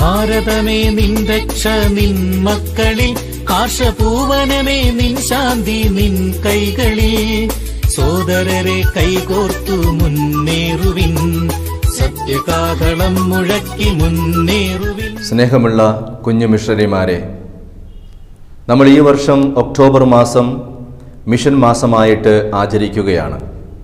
ഭാരതമേ നിൻ രക്ഷ നിൻ മക്കളിൽ ആശപൂവനമേ നിൻ ശാന്തി നിൻ കൈകളിൽ സോദരരെ കൈകോർത്തു മുന്നേറുവിൻ സത്യകാതളം മുഴക്കി മുന്നേറുവിൻ സ്നേഹമുള്ള കുഞ്ഞു മിഷണറിമാരെ നമ്മൾ ഈ വർഷം ഒക്ടോബർ മാസം മിഷൻ മാസമായിട്ട് ആചരിക്കുകയാണ്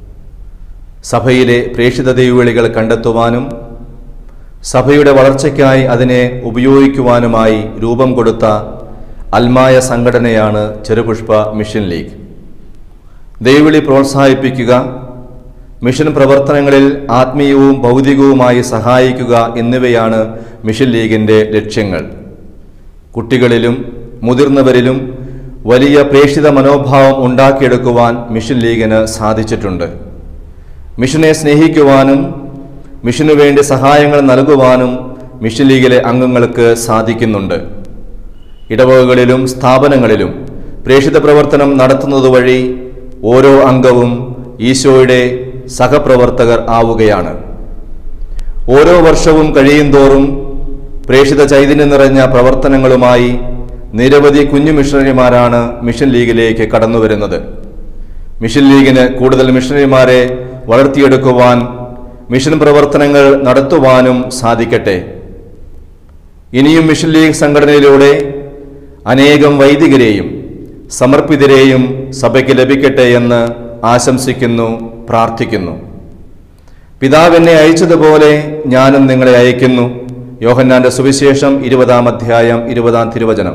സഭയിലെ പ്രേക്ഷിത ദൈവവിളികൾ കണ്ടെത്തുവാനും സഭയുടെ വളർച്ചയ്ക്കായി അതിനെ ഉപയോഗിക്കുവാനുമായി രൂപം കൊടുത്ത അൽമായ സംഘടനയാണ് ചെറുപുഷ്പ മിഷൻ ലീഗ് ദൈവവിളി പ്രോത്സാഹിപ്പിക്കുക മിഷൻ പ്രവർത്തനങ്ങളിൽ ആത്മീയവും ഭൗതികവുമായി സഹായിക്കുക എന്നിവയാണ് മിഷൻ ലീഗിൻ്റെ ലക്ഷ്യങ്ങൾ കുട്ടികളിലും മുതിർന്നവരിലും വലിയ പ്രേക്ഷിത മനോഭാവം ഉണ്ടാക്കിയെടുക്കുവാൻ മിഷൻ ലീഗിന് സാധിച്ചിട്ടുണ്ട് മിഷനെ സ്നേഹിക്കുവാനും മിഷനു വേണ്ടി സഹായങ്ങൾ നൽകുവാനും മിഷൻ ലീഗിലെ അംഗങ്ങൾക്ക് സാധിക്കുന്നുണ്ട് ഇടവകകളിലും സ്ഥാപനങ്ങളിലും പ്രേക്ഷിത പ്രവർത്തനം നടത്തുന്നത് വഴി ഓരോ അംഗവും ഈശോയുടെ സഹപ്രവർത്തകർ ആവുകയാണ് ഓരോ വർഷവും കഴിയുന്തോറും പ്രേക്ഷിത ചൈതന്യം നിറഞ്ഞ പ്രവർത്തനങ്ങളുമായി നിരവധി കുഞ്ഞു മിഷണറിമാരാണ് മിഷൻ ലീഗിലേക്ക് കടന്നുവരുന്നത് മിഷൻ ലീഗിന് കൂടുതൽ മിഷണറിമാരെ വളർത്തിയെടുക്കുവാൻ മിഷൻ പ്രവർത്തനങ്ങൾ നടത്തുവാനും സാധിക്കട്ടെ ഇനിയും മിഷൻ ലീഗ് സംഘടനയിലൂടെ അനേകം വൈദികരെയും സമർപ്പിതരെയും സഭയ്ക്ക് ലഭിക്കട്ടെ എന്ന് ആശംസിക്കുന്നു പ്രാർത്ഥിക്കുന്നു പിതാവ് എന്നെ അയച്ചതുപോലെ ഞാനും നിങ്ങളെ അയക്കുന്നു യോഹന്നാന്റെ സുവിശേഷം ഇരുപതാം അധ്യായം ഇരുപതാം തിരുവചനം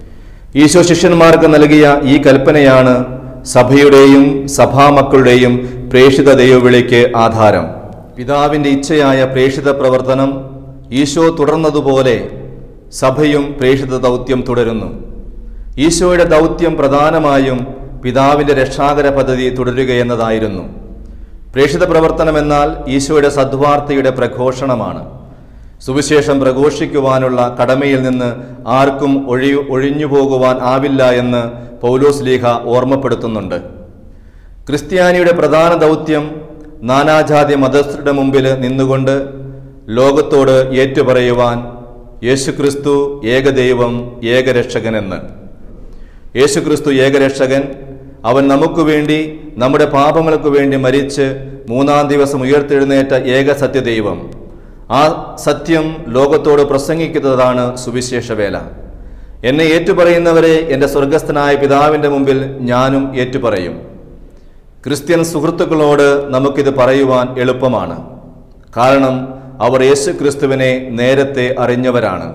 ഈശോ ശിഷ്യന്മാർക്ക് നൽകിയ ഈ കൽപ്പനയാണ് സഭയുടെയും സഭാമക്കളുടെയും പ്രേക്ഷിത ദൈവവിളിക്ക് ആധാരം പിതാവിന്റെ ഇച്ഛയായ പ്രേക്ഷിത പ്രവർത്തനം ഈശോ തുടർന്നതുപോലെ സഭയും പ്രേക്ഷിത ദൗത്യം തുടരുന്നു ഈശോയുടെ ദൗത്യം പ്രധാനമായും പിതാവിന്റെ രക്ഷാകര പദ്ധതി തുടരുകയെന്നതായിരുന്നു പ്രേക്ഷിത പ്രവർത്തനം എന്നാൽ ഈശോയുടെ സദ്വാർത്തയുടെ പ്രഘോഷണമാണ് സുവിശേഷം പ്രഘോഷിക്കുവാനുള്ള കടമയിൽ നിന്ന് ആർക്കും ഒഴി ഒഴിഞ്ഞു പോകുവാൻ ആവില്ല എന്ന് പൗലോസ് ലീഹ ഓർമ്മപ്പെടുത്തുന്നുണ്ട് ക്രിസ്ത്യാനിയുടെ പ്രധാന ദൗത്യം നാനാജാതി മതസ്ഥരുടെ മുമ്പിൽ നിന്നുകൊണ്ട് ലോകത്തോട് ഏറ്റുപറയുവാൻ യേശുക്രിസ്തു ഏകദൈവം ഏകരക്ഷകനെന്ന് യേശുക്രിസ്തു ഏകരക്ഷകൻ അവൻ നമുക്ക് വേണ്ടി നമ്മുടെ പാപങ്ങൾക്ക് വേണ്ടി മരിച്ച് മൂന്നാം ദിവസം ഉയർത്തെഴുന്നേറ്റ ഏക സത്യദൈവം ആ സത്യം ലോകത്തോട് പ്രസംഗിക്കുന്നതാണ് സുവിശേഷ വേല എന്നെ ഏറ്റുപറയുന്നവരെ എൻ്റെ സ്വർഗസ്ഥനായ പിതാവിൻ്റെ മുമ്പിൽ ഞാനും ഏറ്റുപറയും ക്രിസ്ത്യൻ സുഹൃത്തുക്കളോട് നമുക്കിത് പറയുവാൻ എളുപ്പമാണ് കാരണം അവർ യേശു ക്രിസ്തുവിനെ നേരത്തെ അറിഞ്ഞവരാണ്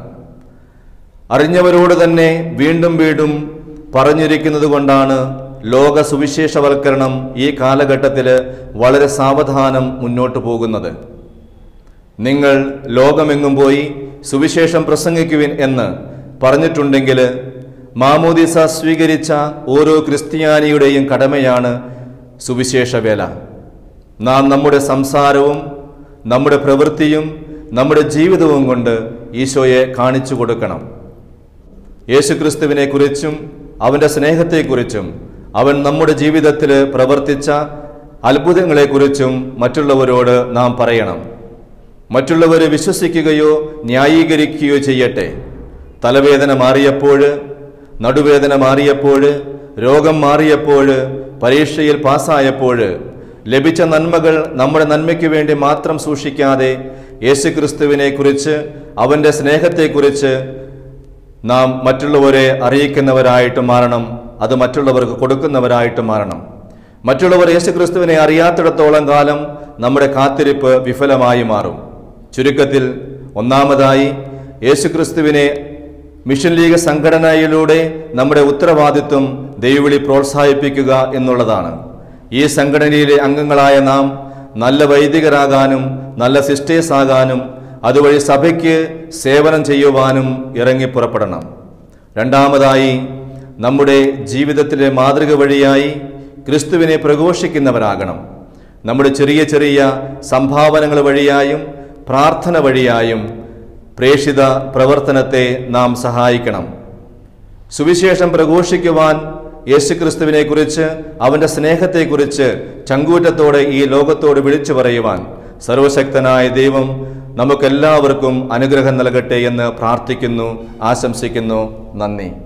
അറിഞ്ഞവരോട് തന്നെ വീണ്ടും വീണ്ടും പറഞ്ഞിരിക്കുന്നത് കൊണ്ടാണ് ലോക സുവിശേഷവൽക്കരണം ഈ കാലഘട്ടത്തിൽ വളരെ സാവധാനം മുന്നോട്ട് പോകുന്നത് നിങ്ങൾ ലോകമെങ്ങും പോയി സുവിശേഷം പ്രസംഗിക്കുവിൻ എന്ന് പറഞ്ഞിട്ടുണ്ടെങ്കിൽ മാമോദിസ സ്വീകരിച്ച ഓരോ ക്രിസ്ത്യാനിയുടെയും കടമയാണ് സുവിശേഷ വേല നാം നമ്മുടെ സംസാരവും നമ്മുടെ പ്രവൃത്തിയും നമ്മുടെ ജീവിതവും കൊണ്ട് ഈശോയെ കാണിച്ചു കൊടുക്കണം യേശുക്രിസ്തുവിനെ കുറിച്ചും അവൻ്റെ സ്നേഹത്തെക്കുറിച്ചും അവൻ നമ്മുടെ ജീവിതത്തിൽ പ്രവർത്തിച്ച അത്ഭുതങ്ങളെക്കുറിച്ചും മറ്റുള്ളവരോട് നാം പറയണം മറ്റുള്ളവരെ വിശ്വസിക്കുകയോ ന്യായീകരിക്കുകയോ ചെയ്യട്ടെ തലവേദന മാറിയപ്പോൾ നടുവേദന മാറിയപ്പോൾ രോഗം മാറിയപ്പോൾ പരീക്ഷയിൽ പാസ്സായപ്പോൾ ലഭിച്ച നന്മകൾ നമ്മുടെ നന്മയ്ക്ക് വേണ്ടി മാത്രം സൂക്ഷിക്കാതെ യേശുക്രിസ്തുവിനെ കുറിച്ച് അവൻ്റെ സ്നേഹത്തെക്കുറിച്ച് നാം മറ്റുള്ളവരെ അറിയിക്കുന്നവരായിട്ട് മാറണം അത് മറ്റുള്ളവർക്ക് കൊടുക്കുന്നവരായിട്ട് മാറണം മറ്റുള്ളവർ യേശുക്രിസ്തുവിനെ അറിയാത്തിടത്തോളം കാലം നമ്മുടെ കാത്തിരിപ്പ് വിഫലമായി മാറും ചുരുക്കത്തിൽ ഒന്നാമതായി യേശുക്രിസ്തുവിനെ മിഷൻ ലീഗ് സംഘടനയിലൂടെ നമ്മുടെ ഉത്തരവാദിത്വം ദൈവവിളി പ്രോത്സാഹിപ്പിക്കുക എന്നുള്ളതാണ് ഈ സംഘടനയിലെ അംഗങ്ങളായ നാം നല്ല വൈദികരാകാനും നല്ല സിസ്റ്റേഴ്സ് ആകാനും അതുവഴി സഭയ്ക്ക് സേവനം ചെയ്യുവാനും ഇറങ്ങി പുറപ്പെടണം രണ്ടാമതായി നമ്മുടെ ജീവിതത്തിലെ മാതൃക വഴിയായി ക്രിസ്തുവിനെ പ്രഘോഷിക്കുന്നവരാകണം നമ്മുടെ ചെറിയ ചെറിയ സംഭാവനകൾ വഴിയായും പ്രാർത്ഥന വഴിയായും പ്രേക്ഷിത പ്രവർത്തനത്തെ നാം സഹായിക്കണം സുവിശേഷം പ്രഘോഷിക്കുവാൻ യേശുക്രിസ്തുവിനെക്കുറിച്ച് അവൻ്റെ സ്നേഹത്തെക്കുറിച്ച് ചങ്കൂറ്റത്തോടെ ഈ ലോകത്തോട് വിളിച്ചു പറയുവാൻ സർവശക്തനായ ദൈവം നമുക്കെല്ലാവർക്കും അനുഗ്രഹം നൽകട്ടെ എന്ന് പ്രാർത്ഥിക്കുന്നു ആശംസിക്കുന്നു നന്ദി